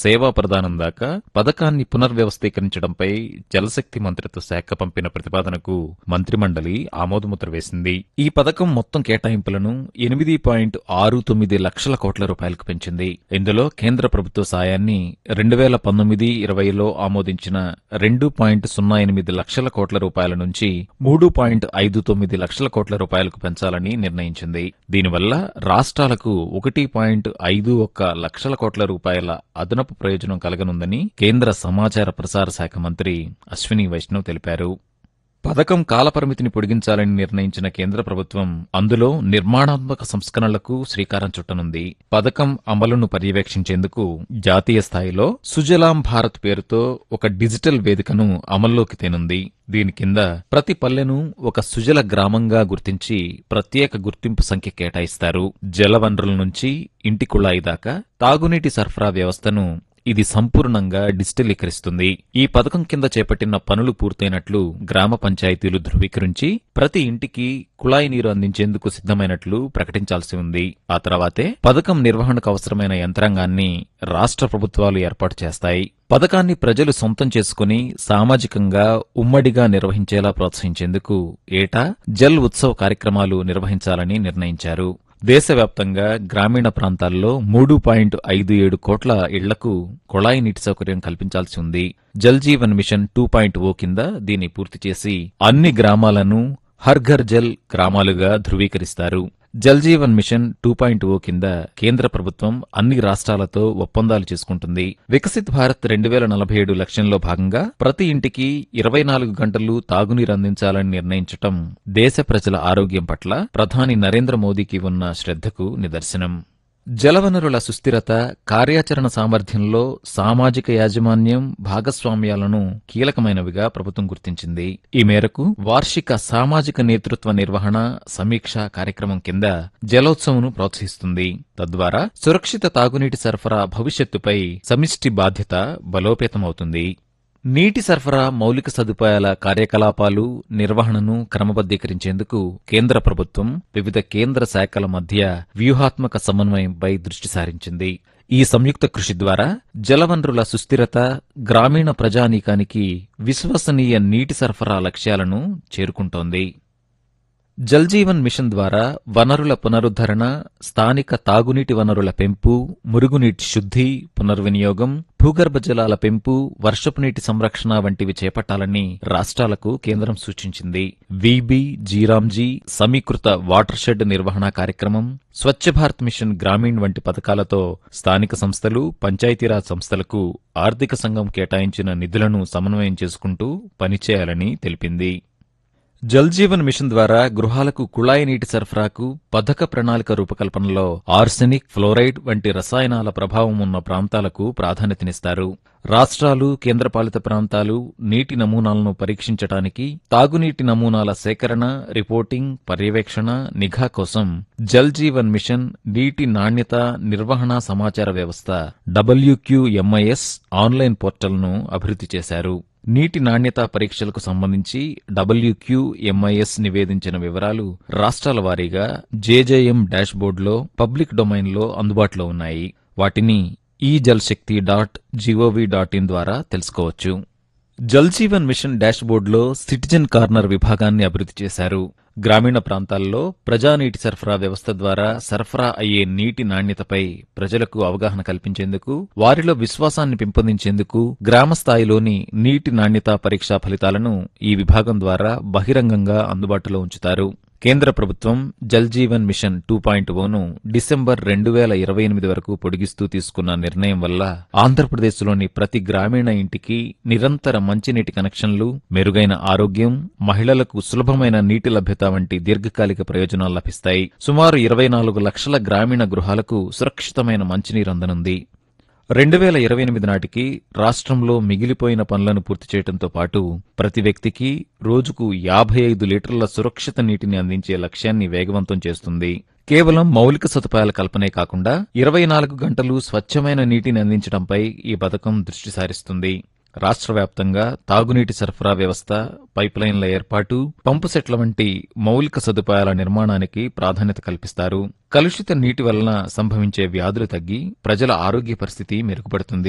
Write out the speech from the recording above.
సేవా ప్రదానం దాకా పథకాన్ని పునర్వ్యవస్థీకరించడంపై జలశక్తి మంత్రిత్వ శాఖ పంపిన ప్రతిపాదనకు మంత్రిమండలి ఆమోదముద్ర వేసింది ఈ పథకం మొత్తం కేటాయింపులను ఎనిమిది పాయింట్ ఆరు తొమ్మిది లక్షల కోట్ల రూపాయలకు పెంచింది ఇందులో కేంద్ర ప్రభుత్వ సాయాన్ని రెండు వేల పంతొమ్మిది ఇరవైలో ఆమోదించిన రెండు పాయింట్ సున్నా ఎనిమిది లక్షల కోట్ల రూపాయల నుంచి మూడు పాయింట్ ఐదు తొమ్మిది లక్షల కోట్ల రూపాయలకు పెంచాలని నిర్ణయించింది దీనివల్ల రాష్ట్రాలకు ఒకటి పాయింట్ ఐదు ఒక్క లక్షల కోట్ల రూపాయల అదనపు ప్రయోజనం కలగనుందని కేంద్ర సమాచార ప్రసార శాఖ మంత్రి అశ్విని వైష్ణవ్ తెలిపారు పథకం కాలపరిమితిని పొడిగించాలని నిర్ణయించిన కేంద్ర ప్రభుత్వం అందులో నిర్మాణాత్మక సంస్కరణలకు శ్రీకారం చుట్టనుంది పథకం అమలును పర్యవేక్షించేందుకు జాతీయ స్థాయిలో సుజలాం భారత్ పేరుతో ఒక డిజిటల్ వేదికను అమల్లోకి తేనుంది దీని కింద ప్రతి పల్లెను ఒక సుజల గ్రామంగా గుర్తించి ప్రత్యేక గుర్తింపు సంఖ్య కేటాయిస్తారు జలవనరుల నుంచి ఇంటి కుళాయి దాకా తాగునీటి సరఫరా వ్యవస్థను ఇది సంపూర్ణంగా డిజిటలీకరిస్తుంది ఈ పథకం కింద చేపట్టిన పనులు పూర్తయినట్లు గ్రామ పంచాయతీలు ధృవీకరించి ప్రతి ఇంటికి కుళాయి నీరు అందించేందుకు సిద్ధమైనట్లు ప్రకటించాల్సి ఉంది ఆ తర్వాతే పథకం నిర్వహణకు అవసరమైన యంత్రాంగాన్ని రాష్ట్ర ప్రభుత్వాలు ఏర్పాటు చేస్తాయి పథకాన్ని ప్రజలు సొంతం చేసుకుని సామాజికంగా ఉమ్మడిగా నిర్వహించేలా ప్రోత్సహించేందుకు ఏటా జల్ ఉత్సవ్ కార్యక్రమాలు నిర్వహించాలని నిర్ణయించారు దేశవ్యాప్తంగా గ్రామీణ ప్రాంతాల్లో మూడు పాయింట్ ఐదు ఏడు కోట్ల ఇళ్లకు కుళాయి నీటి సౌకర్యం కల్పించాల్సి ఉంది Jal Jeevan mission two point O కింద దీన్ని పూర్తి చేసి అన్ని గ్రామాలను హర్ ఘర్ జల్ గ్రామాలుగా ధృవీకరిస్తారు Jal Jeevan mission two point O కింద కేంద్ర ప్రభుత్వం అన్ని రాష్ట్రాలతో ఒప్పందాలు చేసుకుంటుంది వికసిత్ భారత్ రెండు వేల నలభై ఏడు లక్ష్యంలో భాగంగా ప్రతి ఇంటికి ఇరవై నాలుగు గంటలు తాగునీరు అందించాలని నిర్ణయించటం దేశ ప్రజల ఆరోగ్యం పట్ల ప్రధాని నరేంద్ర మోదీకి ఉన్న శ్రద్ధకు నిదర్శనం జలవనరుల సుస్థిరత కార్యాచరణ సామర్థ్యంలో సామాజిక యాజమాన్యం భాగస్వామ్యాలను కీలకమైనవిగా ప్రభుత్వం గుర్తించింది ఈ మేరకు వార్షిక సామాజిక నేతృత్వ నిర్వహణ సమీక్ష కార్యక్రమం కింద జలోత్సవంను ప్రోత్సహిస్తుంది తద్వారా సురక్షిత తాగునీటి సరఫరా భవిష్యత్తుపై సమిష్టి బాధ్యత బలోపేతమవుతుంది నీటి సరఫరా మౌలిక సదుపాయాల కార్యకలాపాలు నిర్వహణను క్రమబద్దీకరించేందుకు కేంద్ర ప్రభుత్వం వివిధ కేంద్ర శాఖల మధ్య వ్యూహాత్మక సమన్వయంపై దృష్టి సారించింది ఈ సంయుక్త కృషి ద్వారా జలవనరుల సుస్థిరత గ్రామీణ ప్రజానీకానికి విశ్వసనీయ నీటి సరఫరా లక్ష్యాలను చేరుకుంటోంది జల్ జీవన్ మిషన్ ద్వారా వనరుల పునరుద్ధరణ స్థానిక తాగునీటి వనరుల పెంపు మురుగునీటి శుద్ధి పునర్వినియోగం భూగర్భ జలాల పెంపు వర్షపు నీటి సంరక్షణ వంటివి చేపట్టాలని రాష్ట్రాలకు కేంద్రం సూచించింది వీబీ జీరాంజీ సమీకృత వాటర్ షెడ్ నిర్వహణ కార్యక్రమం స్వచ్ఛ భారత్ మిషన్ గ్రామీణ్ వంటి పథకాలతో స్థానిక సంస్థలు పంచాయతీరాజ్ సంస్థలకు ఆర్థిక సంఘం కేటాయించిన నిధులను సమన్వయం చేసుకుంటూ పనిచేయాలని తెలిపింది జల్ జీవన్ మిషన్ ద్వారా గృహాలకు కుళాయి నీటి సరఫరాకు పథక ప్రణాళిక రూపకల్పనలో ఆర్సెనిక్ ఫ్లోరైడ్ వంటి రసాయనాల ప్రభావం ఉన్న ప్రాంతాలకు ప్రాధాన్యతనిస్తారు రాష్ట్రాలు కేంద్రపాలిత ప్రాంతాలు నీటి నమూనాలను పరీక్షించడానికి తాగునీటి నమూనాల సేకరణ రిపోర్టింగ్ పర్యవేక్షణ నిఘా కోసం జల్ జీవన్ మిషన్ నీటి నాణ్యత నిర్వహణ సమాచార వ్యవస్థ డబ్ల్యూక్యూఎంఐఎస్ ఆన్లైన్ పోర్టల్ను అభివృద్ధి చేశారు నీటి నాణ్యతా పరీక్షలకు సంబంధించి డబ్ల్యూక్యూఎంఐఎస్ నివేదించిన వివరాలు రాష్ట్రాల వారీగా జేజేఎం డాష్బోర్డులో పబ్లిక్ డొమైన్లో అందుబాటులో ఉన్నాయి వాటిని ఈ Jal Shakti dot gov dot in ద్వారా తెలుసుకోవచ్చు జల్ జీవన్ మిషన్ డాష్బోర్డులో సిటిజన్ కార్నర్ విభాగాన్ని అభివృద్ధి చేశారు గ్రామీణ ప్రాంతాల్లో ప్రజానీటి సరఫరా వ్యవస్థ ద్వారా సరఫరా అయ్యే నీటి నాణ్యతపై ప్రజలకు అవగాహన కల్పించేందుకు వారిలో విశ్వాసాన్ని పెంపొందించేందుకు గ్రామ స్థాయిలోని నీటి నాణ్యతా పరీక్షా ఫలితాలను ఈ విభాగం ద్వారా బహిరంగంగా అందుబాటులో ఉంచుతారు కేంద్ర ప్రభుత్వం Jal Jeevan mission two point ఓను డిసెంబర్ రెండు వేల ఇరవై ఎనిమిది వరకు పొడిగిస్తూ తీసుకున్న నిర్ణయం వల్ల ఆంధ్రప్రదేశ్లోని ప్రతి గ్రామీణ ఇంటికి నిరంతర మంచినీటి కనెక్షన్లు మెరుగైన ఆరోగ్యం మహిళలకు సులభమైన నీటి లభ్యత వంటి దీర్ఘకాలిక ప్రయోజనాలు లభిస్తాయి సుమారు ఇరవై నాలుగు లక్షల గ్రామీణ గృహాలకు సురక్షితమైన మంచినీరు అందనుంది రెండు వేల ఇరవై ఎనిమిది నాటికి రాష్ట్రంలో మిగిలిపోయిన పనులను పూర్తి చేయడంతో పాటు ప్రతి వ్యక్తికి రోజుకు యాభై ఐదు లీటర్ల సురక్షిత నీటిని అందించే లక్ష్యాన్ని వేగవంతం చేస్తుంది కేవలం మౌలిక సదుపాయాల కల్పనే కాకుండా ఇరవై నాలుగు గంటలు స్వచ్ఛమైన నీటిని అందించడంపై ఈ పథకం దృష్టి సారిస్తుంది రాష్ట్ర వ్యాప్తంగా తాగునీటి సరఫరా వ్యవస్థ పైప్లైన్ల ఏర్పాటు పంపు సెట్ల వంటి మౌలిక సదుపాయాల నిర్మాణానికి ప్రాధాన్యత కల్పిస్తారు కలుషిత నీటి వలన సంభవించే వ్యాధులు తగ్గి ప్రజల ఆరోగ్య పరిస్థితి మెరుగుపడుతుంది